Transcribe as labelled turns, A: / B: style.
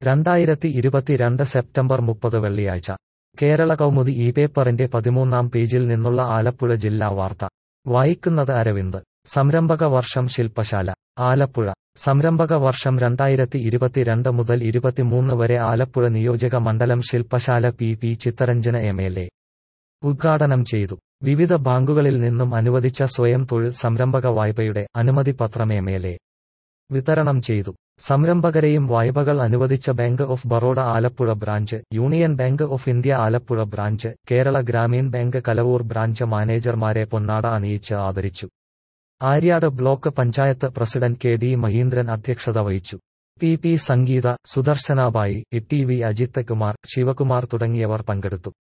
A: രണ്ടായിരത്തി ഇരുപത്തിരണ്ട് സെപ്റ്റംബർ മുപ്പത് വെള്ളിയാഴ്ച കേരള കൗമുദി ഈ പേപ്പറിന്റെ പതിമൂന്നാം പേജിൽ നിന്നുള്ള ആലപ്പുഴ ജില്ലാ വാർത്ത വായിക്കുന്നത് അരവിന്ദ് സംരംഭക വർഷം ശില്പശാല ആലപ്പുഴ സംരംഭക വർഷം രണ്ടായിരത്തി ഇരുപത്തിരണ്ട് മുതൽ ഇരുപത്തിമൂന്ന് വരെ ആലപ്പുഴ നിയോജക മണ്ഡലം ശില്പശാല P P Chitharanjan M L A ഉദ്ഘാടനം ചെയ്തു വിവിധ ബാങ്കുകളിൽ നിന്നും അനുവദിച്ച സ്വയം തൊഴിൽ സംരംഭക വായ്പയുടെ അനുമതി പത്രം എം എൽ എ വിതരണം ചെയ്തു സംരംഭകരെയും വായ്പകൾ അനുവദിച്ച bank of Baroda Alappuzha branch union bank of India Alappuzha branch Kerala Gramin bank Kalavoor branch മാനേജർമാരെ പൊന്നാട അണിയിച്ച് ആദരിച്ചു Aryad block panchayat president K D Mahindran അധ്യക്ഷത വഹിച്ചു P P Sangeetha Sudarshanabai T V Ajith Kumar Sivakumar തുടങ്ങിയവർ പങ്കെടുത്തു